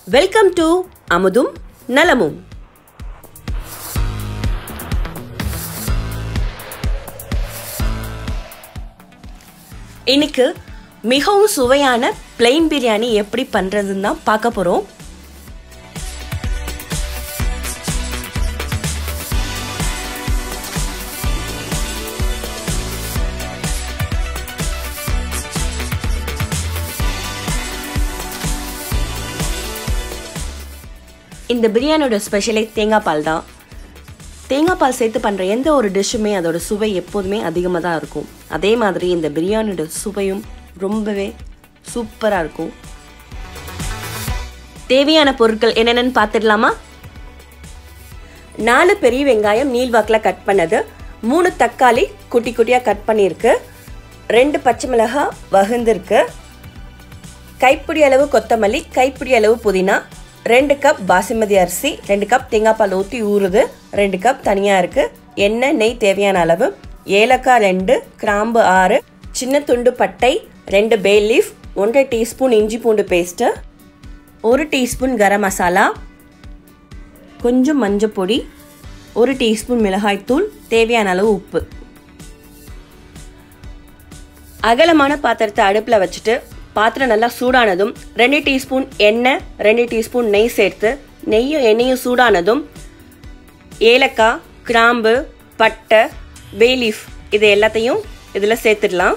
welcome to அமுதும் நலமும் இன்னைக்கு மிகவும் சுவையான பிளெயின் பிரியாணி எப்படி பண்றதுன்னு தான் பார்க்க போறோம் இந்த பிரியாணியோட ஸ்பெஷலே தேங்காய் பால் தான் தேங்காய் பால் சேர்த்து பண்ணுற எந்த ஒரு டிஷ்ஷுமே அதோட சுவை எப்போதுமே அதிகமாக தான் இருக்கும் அதே மாதிரி இந்த பிரியாணியோட சுவையும் ரொம்பவே சூப்பராக இருக்கும் தேவையான பொருட்கள் என்னென்னு பார்த்துடலாமா நாலு பெரிய வெங்காயம் நீள்வாக்கில் கட் பண்ணது மூணு தக்காளி குட்டி குட்டியாக கட் பண்ணியிருக்கு ரெண்டு பச்சை மிளகாய் வகுந்திருக்கு கைப்பிடி அளவு கொத்தமல்லி கைப்பிடி அளவு புதினா ரெண்டு கப் பாசுமதி அரிசி ரெண்டு கப் தேங்காய் பால் ஊற்றி ஊறுது ரெண்டு கப் தனியாக இருக்குது எண்ணெய் நெய் தேவையான அளவு ஏலக்காய் ரெண்டு கிராம்பு ஆறு சின்ன துண்டு பட்டை ரெண்டு பே லீஃப் ஒன்றரை டீஸ்பூன் இஞ்சி பூண்டு பேஸ்ட்டு ஒரு டீஸ்பூன் கரம் மசாலா கொஞ்சம் மஞ்சள் பொடி ஒரு டீஸ்பூன் மிளகாய்த்தூள் தேவையான அளவு உப்பு அகலமான பாத்திரத்தை அடுப்பில் வச்சுட்டு பாத்திரம் நல்லா சூடானதும் ரெண்டு டீஸ்பூன் எண்ணெய் ரெண்டு டீஸ்பூன் நெய் சேர்த்து நெய்யும் எண்ணெயும் சூடானதும் ஏலக்காய் கிராம்பு பட்டை பேலீஃப் இது எல்லாத்தையும் இதில் சேர்த்துடலாம்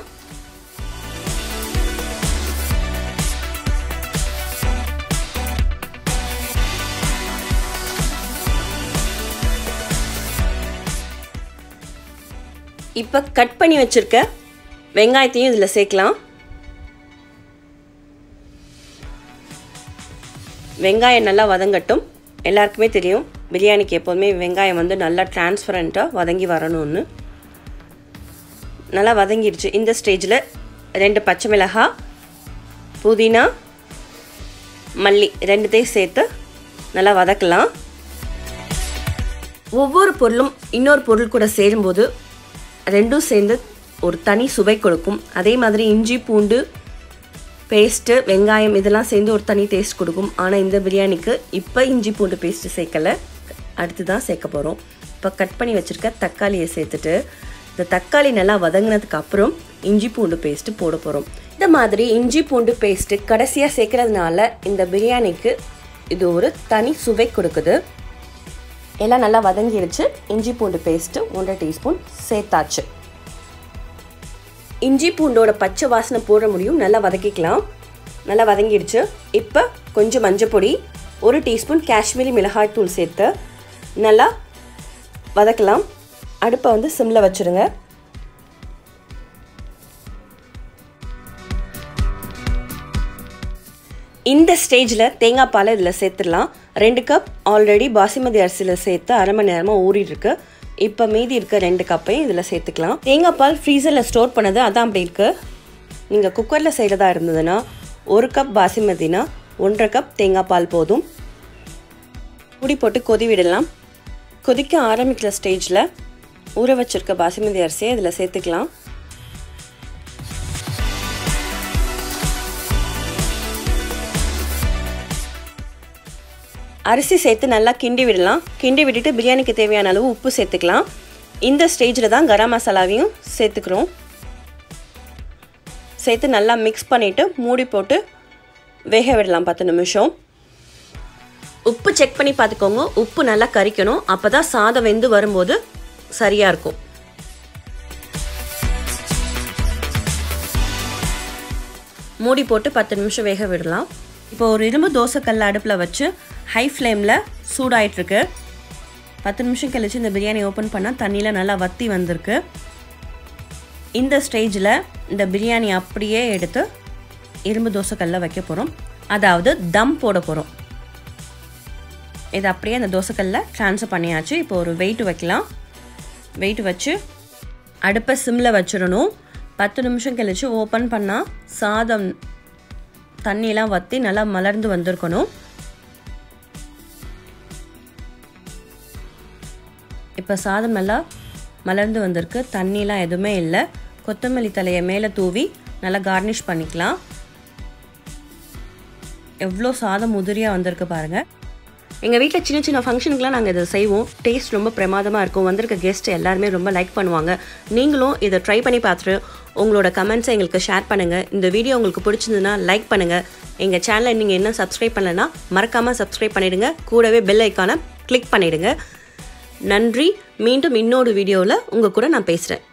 இப்போ கட் பண்ணி வச்சுருக்க வெங்காயத்தையும் இதில் சேர்க்கலாம் வெங்காயம் நல்லா வதங்கட்டும் எல்லாருக்குமே தெரியும் பிரியாணிக்கு எப்போதுமே வெங்காயம் வந்து நல்லா டிரான்ஸ்பரண்ட்டாக வதங்கி வரணும்னு நல்லா வதங்கிடுச்சு இந்த ஸ்டேஜில் ரெண்டு பச்சை மிளகாய் புதினா மல்லி ரெண்டுத்தையும் சேர்த்து நல்லா வதக்கலாம் ஒவ்வொரு பொருளும் இன்னொரு பொருள் கூட சேரும்போது ரெண்டும் சேர்ந்து ஒரு தனி சுவை கொடுக்கும் அதே மாதிரி இஞ்சி பூண்டு பேஸ்ட்டு வெங்காயம் இதெல்லாம் சேர்ந்து ஒரு தனி டேஸ்ட் கொடுக்கும் ஆனால் இந்த பிரியாணிக்கு இப்போ இஞ்சி பூண்டு பேஸ்ட்டு சேர்க்கலை அடுத்து தான் சேர்க்க போகிறோம் இப்போ கட் பண்ணி வச்சுருக்க தக்காளியை சேர்த்துட்டு இந்த தக்காளி நல்லா வதங்கினதுக்கு அப்புறம் இஞ்சி பூண்டு பேஸ்ட்டு போட போகிறோம் இந்த மாதிரி இஞ்சி பூண்டு பேஸ்ட்டு கடைசியாக சேர்க்கறதுனால இந்த பிரியாணிக்கு இது ஒரு தனி சுவை கொடுக்குது எல்லாம் நல்லா வதங்கிடுச்சு இஞ்சி பூண்டு பேஸ்ட்டு ஒன்றரை டீஸ்பூன் சேர்த்தாச்சு இஞ்சி பூண்டோட பச்சை வாசனை போட முடியும் நல்லா வதக்கிக்கலாம் நல்லா வதங்கிடுச்சு இப்போ கொஞ்சம் மஞ்சள் பொடி ஒரு டீஸ்பூன் காஷ்மீரி மிளகாய் தூள் சேர்த்து நல்லா வதக்கலாம் அடுப்பை வந்து சிம்மில் வச்சுருங்க இந்த ஸ்டேஜில் தேங்காய் பாலை இதில் சேர்த்துடலாம் ரெண்டு கப் ஆல்ரெடி பாசிமதி அரிசியில் சேர்த்து அரை மணி நேரமாக ஊறிட்டுருக்கு இப்போ மீதி இருக்க ரெண்டு கப்பையும் இதில் சேர்த்துக்கலாம் தேங்காய் பால் ஃப்ரீசரில் ஸ்டோர் பண்ணது அதான் அப்படி இருக்குது நீங்கள் குக்கரில் செய்கிறதா இருந்ததுன்னா ஒரு கப் பாசிமதினா ஒன்றரை கப் தேங்காய் பால் போதும் முடி போட்டு கொதி விடலாம் கொதிக்க ஆரம்பிக்கிற ஸ்டேஜில் ஊற வச்சுருக்க பாசிமதி அரிசியை இதில் சேர்த்துக்கலாம் அரிசி சேர்த்து நல்லா கிண்டி விடலாம் கிண்டி விட்டுட்டு பிரியாணிக்கு தேவையான அளவு உப்பு சேர்த்துக்கலாம் இந்த ஸ்டேஜில் தான் கரம் மசாலாவையும் சேர்த்துக்கிறோம் சேர்த்து நல்லா மிக்ஸ் பண்ணிவிட்டு மூடி போட்டு வேக விடலாம் பத்து நிமிஷம் உப்பு செக் பண்ணி பார்த்துக்கோங்க உப்பு நல்லா கறிக்கணும் அப்போ தான் சாதம் வெந்து வரும்போது சரியாக இருக்கும் மூடி போட்டு பத்து நிமிஷம் வேக விடலாம் இப்போ ஒரு இரும்பு தோசைக்கல்ல அடுப்பில் வச்சு ஹை ஃப்ளேமில் சூடாயிட்ருக்கு பத்து நிமிஷம் கழிச்சு இந்த பிரியாணி ஓப்பன் பண்ணால் தண்ணியில் நல்லா வத்தி வந்திருக்கு இந்த ஸ்டேஜில் இந்த பிரியாணி அப்படியே எடுத்து இரும்பு தோசைக்கல்ல வைக்க போகிறோம் அதாவது தம் போட போகிறோம் இது அப்படியே அந்த தோசைக்கல்ல ட்ரான்ஸ்ஃபர் பண்ணியாச்சு இப்போ ஒரு வெயிட் வைக்கலாம் வெயிட் வச்சு அடுப்பை சிம்மில் வச்சிடணும் பத்து நிமிஷம் கழிச்சு ஓப்பன் பண்ணால் சாதம் தண்ணியெலாம் வற்றி நல்லா மலர்ந்து வந்திருக்கணும் இப்போ சாதம் நல்லா மலர்ந்து வந்திருக்கு தண்ணிலாம் எதுவுமே இல்லை கொத்தமல்லி தலையை மேலே தூவி நல்லா கார்னிஷ் பண்ணிக்கலாம் எவ்வளோ சாதம் உதிரியாக வந்திருக்கு பாருங்கள் எங்கள் வீட்டில் சின்ன சின்ன ஃபங்க்ஷனுக்குலாம் நாங்கள் இதை செய்வோம் டேஸ்ட் ரொம்ப பிரமாதமாக இருக்கும் வந்திருக்க கெஸ்ட் எல்லாருமே ரொம்ப லைக் பண்ணுவாங்க நீங்களும் இதை ட்ரை பண்ணி பார்த்துட்டு உங்களோட கமெண்ட்ஸை எங்களுக்கு ஷேர் பண்ணுங்கள் இந்த வீடியோ உங்களுக்கு பிடிச்சிருந்ததுன்னா லைக் பண்ணுங்கள் எங்கள் சேனலை நீங்கள் என்ன சப்ஸ்கிரைப் பண்ணலைன்னா மறக்காமல் சப்ஸ்கிரைப் பண்ணிவிடுங்க கூடவே பெல் ஐக்கானை கிளிக் பண்ணிவிடுங்க நன்றி மீண்டும் இன்னொரு வீடியோவில் உங்கள் கூட நான் பேசுகிறேன்